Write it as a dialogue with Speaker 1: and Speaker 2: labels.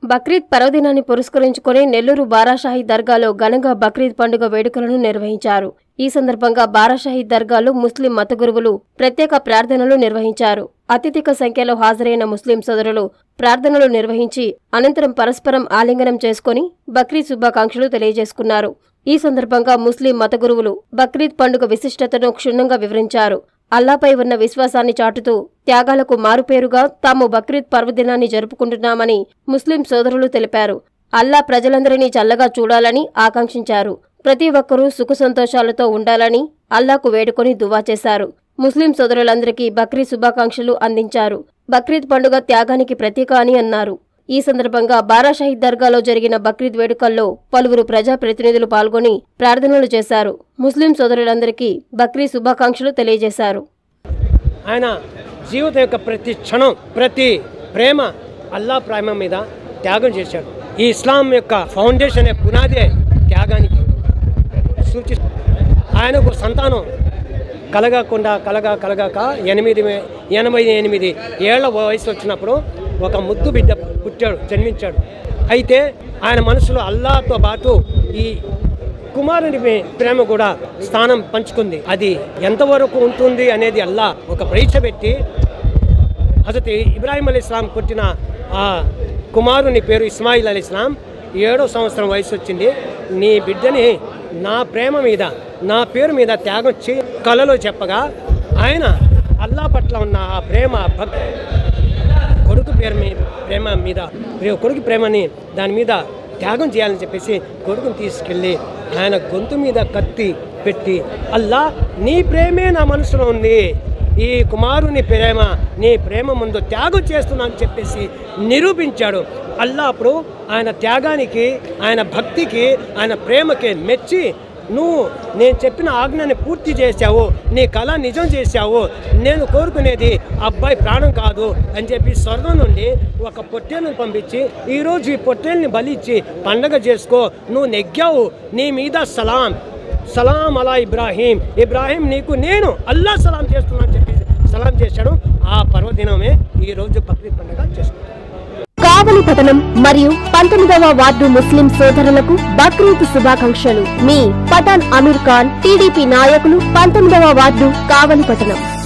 Speaker 1: బక్రీద్ పర్వదినాన్ని పురస్కరించుకుని నెల్లూరు బారాషాహి దర్గాలో ఘనంగా బక్రీద్ పండుగ వేడుకలను నిర్వహించారు ఈ సందర్భంగా బారాషాహి దర్గాలో ముస్లిం మత గురువులు ప్రత్యేక ప్రార్థనలు నిర్వహించారు అత్యధిక సంఖ్యలో హాజరైన ముస్లిం సోదరులు ప్రార్థనలు నిర్వహించి అనంతరం పరస్పరం ఆలింగనం చేసుకుని బక్రీద్ శుభాకాంక్షలు తెలియజేసుకున్నారు ఈ సందర్భంగా ముస్లిం మత గురువులు బక్రీద్ పండుగ విశిష్టతను క్షుణ్ణంగా వివరించారు అల్లాపై ఉన్న విశ్వాసాన్ని చాటుతూ త్యాగాలకు మారుపేరుగా తాము బక్రీద్ పర్వదినాన్ని జరుపుకుంటున్నామని ముస్లిం సోదరులు తెలిపారు అల్లా ప్రజలందరినీ చల్లగా చూడాలని ఆకాంక్షించారు ప్రతి ఒక్కరూ సుఖ సంతోషాలతో ఉండాలని అల్లాకు వేడుకొని దువా చేశారు ముస్లిం సోదరులందరికీ బక్రీద్ శుభాకాంక్షలు అందించారు బక్రీద్ పండుగ త్యాగానికి ప్రతీక అని అన్నారు ఈ సందర్భంగా బారా షహీద్ దర్గాలో జరిగిన బక్రీద్ వేడుకల్లో పలువురు ప్రజాప్రతినిధులు పాల్గొని ప్రార్థనలు చేశారు ముస్లిం సోదరులందరికీ బక్రీద్ శుభాకాంక్షలు తెలియజేశారు
Speaker 2: ఆయన జీవితం యొక్క ప్రతి క్షణం ప్రతి ప్రేమ అల్లా ప్రేమ మీద త్యాగం చేశాడు ఈ ఇస్లాం యొక్క ఫౌండేషన్ పునాదే త్యాగానికి సూచి ఆయనకు సంతానం కలగకుండా కలగా కలగాక ఎనిమిది మే- ఎనభై ఎనిమిది ఏళ్ల వయసు వచ్చినప్పుడు ఒక ముద్దు బిడ్డ పుట్టాడు జన్మించాడు అయితే ఆయన మనసులో అల్లాతో పాటు ఈ కుమారుని మీ- ప్రేమ కూడా స్థానం పంచుకుంది అది ఎంతవరకు ఉంటుంది అనేది అల్లా ఒక పరీక్ష పెట్టి హజరత్ ఇబ్రాహిం అలీ ఇస్లాం పుట్టిన ఆ కుమారుని పేరు ఇస్మాయిల్ అలీ ఇస్లాం ఏడో సంవత్సరం వయసు వచ్చింది నీ బిడ్డని నా ప్రేమ మీద నా పేరు మీద త్యాగం చే కలలో చెప్పగా ఆయన అల్లా పట్ల ఉన్న ఆ ప్రేమ భక్తి కొడుకు పేరు మీ ప్రేమ మీద ప్రే- కొడుకు ప్రేమని దాని మీద త్యాగం చేయాలని చెప్పేసి కొడుకుని తీసుకెళ్ళి ఆయన గొంతు మీద కత్తి పెట్టి అల్లా నీ ప్రేమే నా మనసులో ఉంది ఈ కుమారుని ప్రేమ నీ ప్రేమ ముందు త్యాగం చేస్తున్నా అని చెప్పేసి నిరూపించాడు అల్లా అప్పుడు ఆయన త్యాగానికి ఆయన భక్తికి ఆయన ప్రేమకి మెచ్చి నువ్వు నేను చెప్పిన ఆజ్ఞని పూర్తి చేశావు నీ కళ నిజం చేశావు నేను కోరుకునేది అబ్బాయి ప్రాణం కాదు అని చెప్పి స్వర్గం నుండి ఒక పొట్టేలను పంపించి ఈరోజు ఈ పొట్టేల్ని బలిచ్చి పండగ చేసుకో నువ్వు నెగ్గావు నీ మీద సలాం సలాం అలా ఇబ్రాహీం ఇబ్రాహీం నీకు నేను అల్లా సలాం చేస్తున్నా అని చెప్పి సలాం చేశాడు ఆ పర్వదినమే ఈరోజు బక్రీద్ పండుగ చేసుకుంటాం
Speaker 3: కావలి పట్టణం మరియు పంతొమ్మిదవ వార్డు ముస్లిం సోదరులకు బక్రీద్ శుభాకాంక్షలు మీ పఠాన్ అమీర్ ఖాన్ టీడీపీ నాయకులు పంతొమ్మిదవ వార్డు కావలి పట్టణం